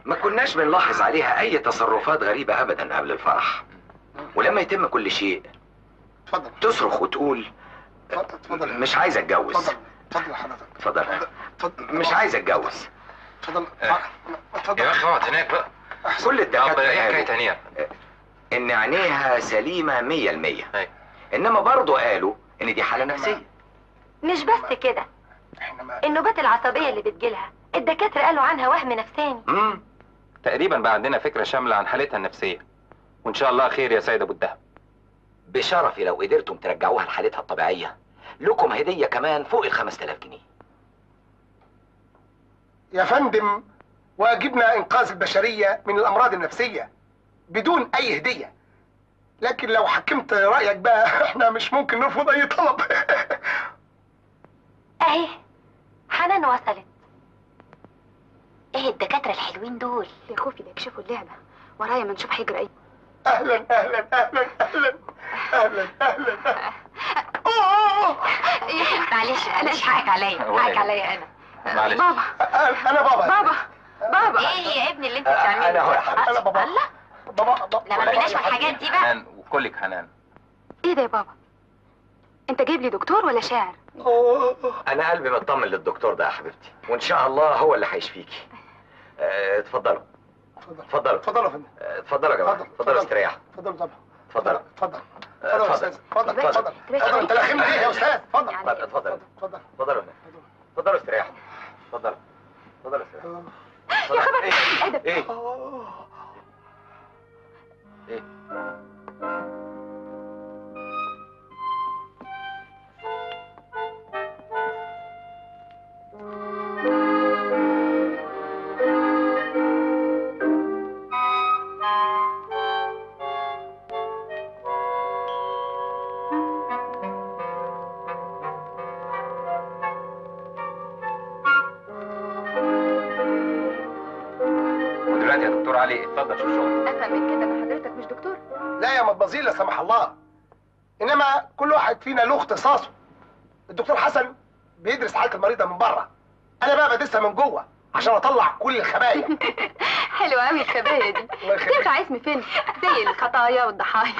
ما كناش بنلاحظ عليها اي تصرفات غريبة ابدا قبل الفرح ولما يتم كل شيء اتفضل تصرخ وتقول اتفضل اتفضل مش عايز اتجوز اتفضل اتفضل حضرتك اتفضل اتفضل مش عايز اتجوز اتفضل اه. اتفضل يا اخي اقعد هناك بقى كل طب الدكاترة ايه حكايه قالوا هنيه؟ ان عينيها سليمة مية المية ايوه انما برضو قالوا ان دي حالة نفسية مش بس كده احنا ما النوبات العصبية اللي بتجيلها الدكاترة قالوا عنها وهم نفساني امم تقريبا بقى عندنا فكره شامله عن حالتها النفسيه وان شاء الله خير يا سيد ابو الدهب بشرفي لو قدرتم ترجعوها لحالتها الطبيعية لكم هدية كمان فوق ال 5000 جنيه يا فندم واجبنا انقاذ البشريه من الامراض النفسيه بدون اي هديه لكن لو حكمت رايك بقى احنا مش ممكن نرفض اي طلب اهي حنان وصلت ايه الدكاترة الحلوين دول يا خوفي لا يكشفوا اللعبة ورايا ما نشوف هيجرى ايه اهلا اهلا اهلا اهلا اهلا اهلا أوه. معلش معلش حقك عليا ولا حقك يهمك. عليا انا معلش بابا انا بابا بابا بابا ايه يا ابني اللي انت بتعمله انا هو يا حبيبي. انا بابا الله بابا بابا لا ما تقولناش في الحاجات دي بقى حنان وكلك حنان ايه ده يا بابا انت جايب لي دكتور ولا شاعر أوه. انا قلبي مطمن للدكتور ده يا حبيبتي وان شاء الله هو اللي هيشفيكي آه، اتفضلوا اتفضل اتفضلوا اتفضل يا فندم آه، اتفضلوا يا جماعه اتفضل، اتفضلوا اتفضل. استريحوا اتفضل طبعا اتفضل اتفضل آه، اتفضل يا اتفضل. استاذ اتفضل اتفضل. اتفضل اتفضل انت لاخمني ايه يا استاذ اتفضل يعني اتفضل اتفضل اتفضل اتفضلوا هنا. اتفضلوا استريحوا اتفضلوا اتفضلوا استريحوا يا خبر ايه ادب ايه أوه. ايه ودلوقتي يا دكتور علي اتفضل شوف شغلك افهم من كده ان حضرتك مش دكتور لا يا مدبزيل لا سمح الله انما كل واحد فينا له اختصاصه الدكتور حسن بيدرس حاله المريضه من بره انا بقى بدرسها من جوه عشان اطلع كل الخبايا حلوة قوي الخباية دي الله يخليك. تنفع اسم فيلم زي الخطايا والضحايا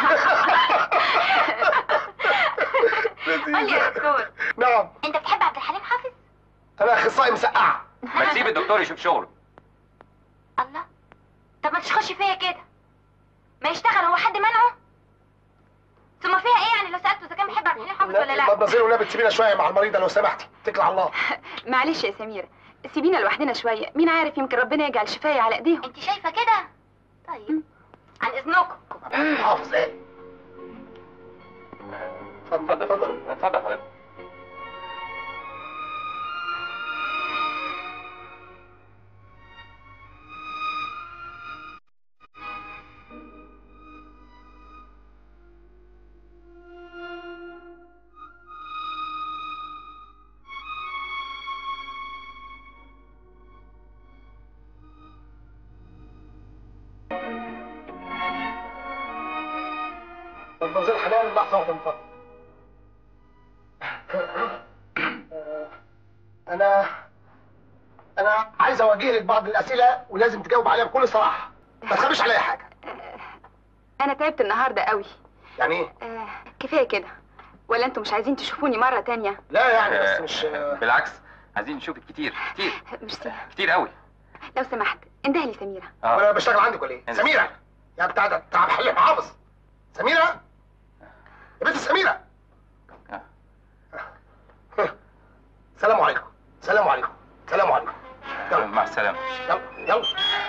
قول لي يا دكتور نعم انت بتحب عبد الحليم حافظ انا اخصائي مسقعه ما تسيب الدكتور يشوف شغله الله طب ما تشخش فيا كده ما يشتغل هو حد منعه ثم فيها ايه يعني لو سالته اذا كان بيحب عبد الحليم حافظ ولا لا مدبزيل والنبي تسيبينا شويه مع المريضه لو سمحتي اتكل على الله معلش يا سميرة سيبينا لوحدنا شوية مين عارف يمكن ربنا يجعل شفاية على ايديهم انت شايفه كده طيب عن اذنكم حافظ ايه اتفضل اتفضل اتفضل حضرتك مدبزيل حنان لحظه واحده من فضلك آه، انا انا عايز اوجه لك بعض الاسئله ولازم تجاوب عليها بكل صراحه ما تخبيش عليا حاجه انا تعبت النهاردة قوي يعني ايه آه كفاية كده ولا انتوا مش عايزين تشوفوني مرة تانية لا يعني بس آه، مش بالعكس عايزين نشوفك كتير كتير ميرسي كتير قوي لو سمحت انده لي سميرة انا بشتغل عندك ولا ايه انت سميره يا بتاع ده بتاع محل حافظ سميره يا بنت سميره آه. سلام عليكم سلام عليكم سلام عليكم يلا مع السلامة يلا يلا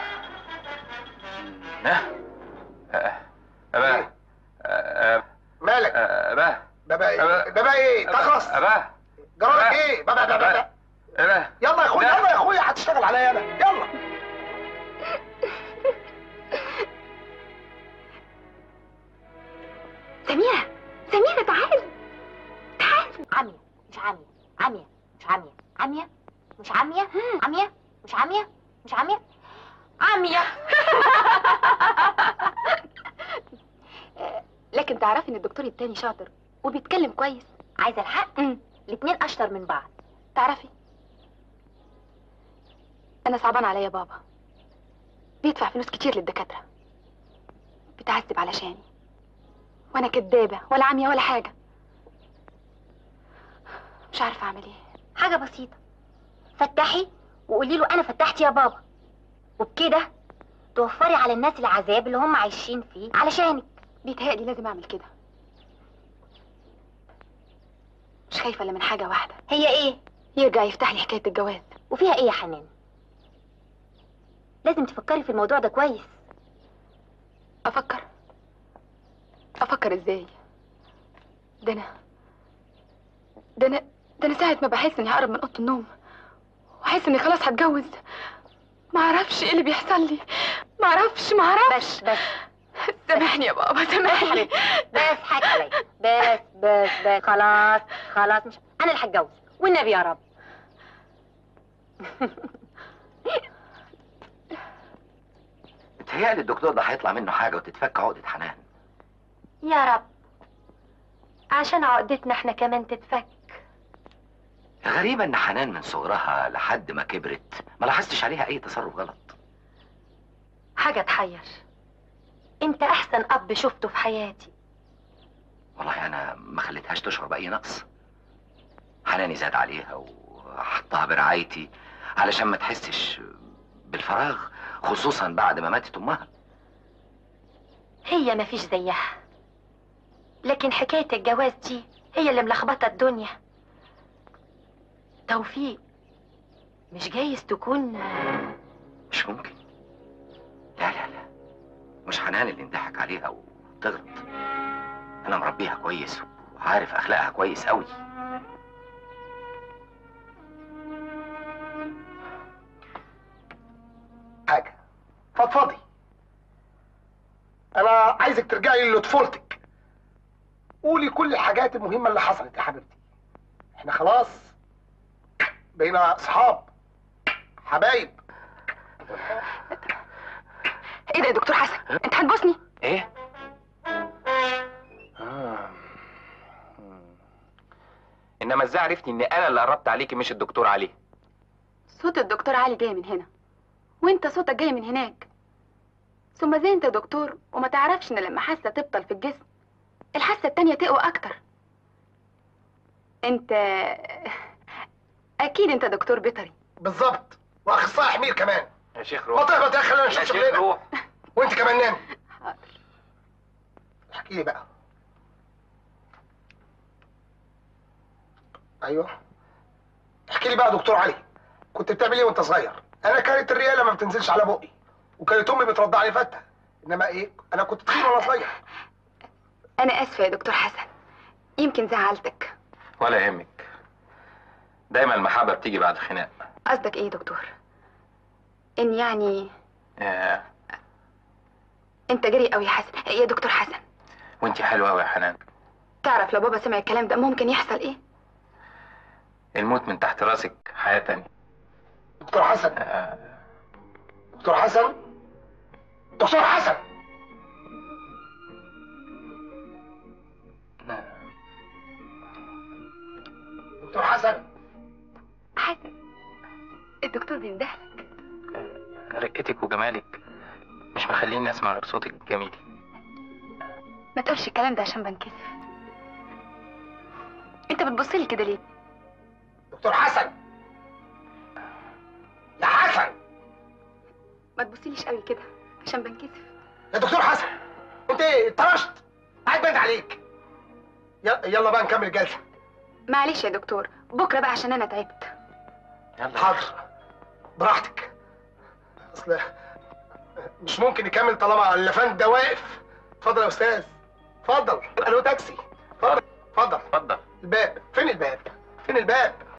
ها آه، أبا آه، مالك آه، أبا بابا ايه أبا- بابا ايه تخلص أبا جرالك أبا. ايه بابا بابا بابا أبا يلا يا اخويا لا. يلا يا اخويا هتشتغل عليا انا يلا سميرة سميرة تعالي عمية مش عمية عمية مش عمية عمية مش عمية عمية مش عمية مش عمية عمية لكن تعرفي ان الدكتور التاني شاطر وبيتكلم كويس عايزة الحق امم الاتنين اشطر من بعض تعرفي انا صعبان عليا بابا بيدفع فلوس كتير للدكاترة بيتعذب علشاني وانا كدابة ولا عامية ولا حاجة مش عارفة اعمل ايه حاجة بسيطة فتحي وقولي له أنا فتحت يا بابا وبكده توفري على الناس العذاب اللي هم عايشين فيه علشانك بيتهيألي لازم اعمل كده مش خايفة الا من حاجة واحدة هي إيه؟ يرجع يفتح لي حكاية الجواز وفيها إيه يا حنان؟ لازم تفكري في الموضوع ده كويس افكر افكر ازاي ده انا ده انا ده انا ساعة ما بحس اني هقرب من اوضة النوم واحس اني خلاص هتجوز ما اعرفش ايه اللي بيحصل لي ما اعرفش ما اعرفش بس بس سامحني يا بابا بس سامحني حبيبتي بس حاج عليا بس بس بس خلاص خلاص مش أنا اللي هتجوز والنبي يا رب متهيألي الدكتور ده هيطلع منه حاجة وتتفك عقدة حنان يا رب عشان عقدتنا احنا كمان تتفك الغريبة إن حنان من صغرها لحد ما كبرت ما لاحظتش عليها أي تصرف غلط حاجة تحير انت احسن اب شفته في حياتي والله أنا ما خليتهاش تشعر بأي نقص حناني زاد عليها وحطها برعايتي علشان ما تحسش بالفراغ خصوصا بعد ما ماتت أمها هي مفيش زيها لكن حكاية الجواز دي هي اللي ملخبطة الدنيا توفيق مش جايز تكون مش ممكن لا لا لا مش حنان اللي انضحك عليها وتغلط انا مربيها كويس وعارف اخلاقها كويس قوي حاجه فضفضي انا عايزك ترجعي لطفولتك قولي كل الحاجات المهمه اللي حصلت يا حبيبتي احنا خلاص بقينا اصحاب حبايب ايه ده يا دكتور حسن انت هتبوسني ايه انما ازاي عرفتي ان انا اللي قربت عليكي مش الدكتور علي صوت الدكتور علي جاي من هنا وانت صوتك جاي من هناك ثم زي انت دكتور وما تعرفش ان لما حاسه تبطل في الجسم الحاسه التانية تقوى اكتر انت اكيد انت دكتور بيطري بالظبط واخصائي حمير كمان يا شيخ ما روح تهبط يا اخي خلينا يا نشوف شيخ شغلنا روح وانت كمان نام حاضر احكي لي بقى ايوه احكي لي بقى يا دكتور علي كنت بتعمل ايه وانت صغير انا كانت الرياله ما بتنزلش على بقي وكانت امي بترضعني فته انما ايه انا كنت تخين وانا صغير انا اسفه يا دكتور حسن يمكن زعلتك ولا يهمك دايما المحبه بتيجي بعد الخناق قصدك ايه يا دكتور ان يعني آه، انت جري قوي يا حسن يا دكتور حسن وانتي حلوه قوي يا حنان تعرف لو بابا سمع الكلام ده ممكن يحصل ايه الموت من تحت راسك حياه تانية دكتور حسن آه، دكتور حسن دكتور حسن دكتور حسن حسن الدكتور بيندهلك رقتك وجمالك مش مخليني اسمع غير صوتك الجميل ما تقولش الكلام ده عشان بنكسف انت بتبصلي كده ليه دكتور حسن يا حسن ما تبصيليش قوي كده عشان بنكسف يا دكتور حسن انت ايه اتطرشت قاعد باين عليك يلا يلا بقى نكمل الجلسه معلش يا دكتور بكره بقى عشان انا تعبت يلا حاضر براحتك اصل مش ممكن نكمل طالما اللفان ده واقف اتفضل يا استاذ اتفضل الو تاكسي اتفضل اتفضل اتفضل الباب فين الباب فين الباب